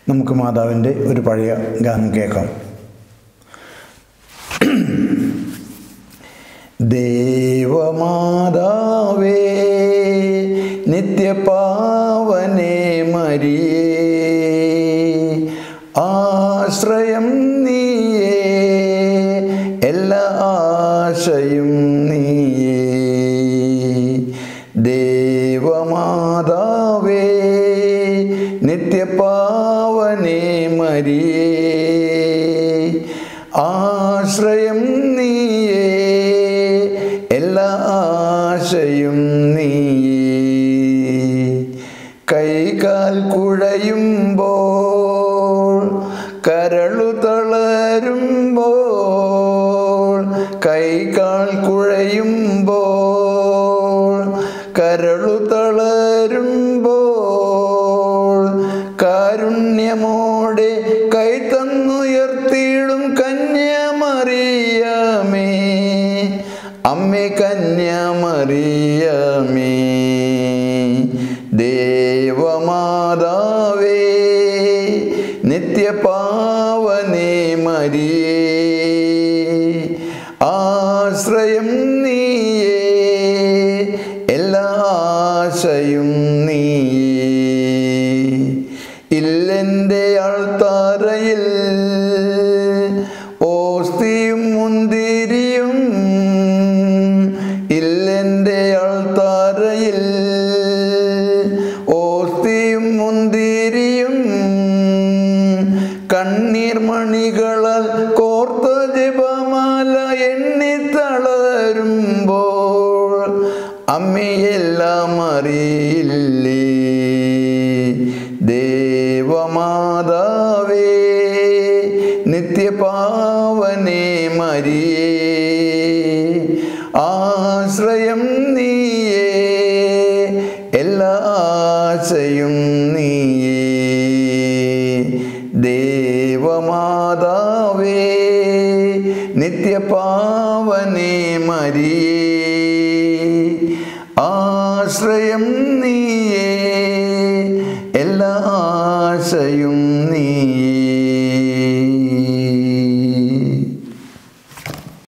നമുക്ക് മാതാവിൻ്റെ ഒരു പഴയ ഗാനം കേൾക്കാം ദേവമാതാവേ നിത്യപാവനേ മരിയേ ആശ്രയം നീയേ എല്ലാ ആശയും നീയേ ദേവമാതാവേ നിത്യപാവനേ മരിയേ ആശ്രയം നീയേ എല്ലാ ആശയും നീയേ കൈകാൽ കുഴയുമ്പോൾ കരളു തളരുമ്പോൾ കൈകാൽ കുഴയുമ്പോൾ കരളു തളരുമ്പോൾ കാരുണ്യമോടെ കൈ തന്നുയർത്തിയിടും കന്യാമറിയമേ അമ്മേ കന്യാമറിയമേ ദേവമാതാവേ നിത്യപാവനേ മരിയേ ആശ്രയം നീയേ എല്ലാ ആശയും നീയേ ഇല്ലെൻ്റെ ആൾത്താരയിൽ ഓസ്തിയും മുന്തിരിയും ഇല്ലെൻ്റെ ആൾത്താരയിൽ ഓസ്തിയും മുന്തിരിയും കണ്ണീർ മണികളാൽ കോർത്ത ജപമാല എണ്ണി തളരുമ്പോൾ അമ്മയെല്ലാം അറിയില്ലേ ദേവമാതാവേ നിത്യപാവനേ മരിയേ ആശ്രയം നീയേ എല്ലാ ആശയും നീയേ ദേവമാതാവേ നിത്യപാവനേ മരിയേ ആശ്രയം നീയേ എല്ലാ ആശയും